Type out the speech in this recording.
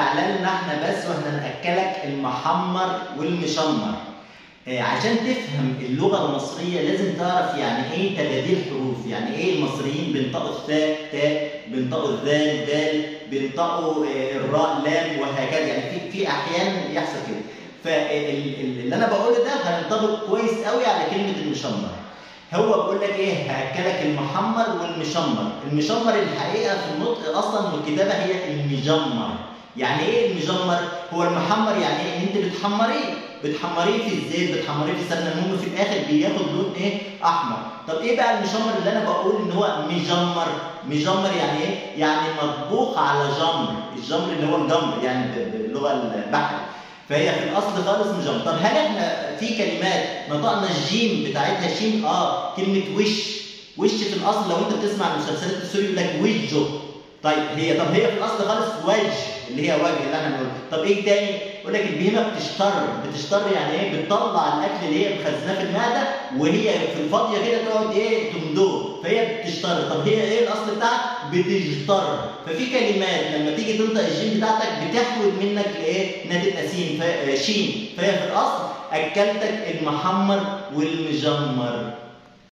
على لنا احنا بس واحنا ناكلك المحمر والمشمر آه، عشان تفهم اللغه المصريه لازم تعرف يعني ايه تباديل حروف يعني ايه المصريين بينطقوا الثاء تاء بينطقوا الذال دال بينطقوا آه، الراء لام وهكذا يعني في في احيان يحصل كده فاللي انا بقوله ده هينطبق كويس قوي على كلمه المشمر هو بيقول لك ايه هاكلك المحمر والمشمر المشمر الحقيقه في النطق اصلا والكتابه هي المجمر يعني ايه المجمر هو المحمر يعني ايه انت بتحمريه بتحمريه في الزيت بتحمريه في السمنه المهم في الاخر بياخد لون ايه احمر طب ايه بقى المشمر اللي انا بقول ان هو مجمر مجمر يعني ايه يعني مطبوخ على جمر الجمر اللي هو الجمر يعني ب- باللغه البحر فهي في الاصل خالص مجمر طب هل احنا في كلمات نطقنا الجيم بتاعتها شين اه كلمه وش وش في الاصل لو انت بتسمع المسلسلات السوري يقول لك وجه طيب هي طب هي في الاصل خالص وجه اللي هي وجه اللي احنا بنقول طب ايه تاني يقول لك البهيمه بتشتر بتشتر يعني ايه بتطلع الاكل اللي هي مخزناه في المعده وهي في الفاضيه كده تقعد ايه تمدوه فهي بتشتر طب هي ايه الاصل بتاعها بتجتر ففي كلمات لما تيجي تنطق الجيم بتاعتك بتحول منك لايه نادي نسيم ف- شين فهي في الاصل اكلتك المحمر والمجمر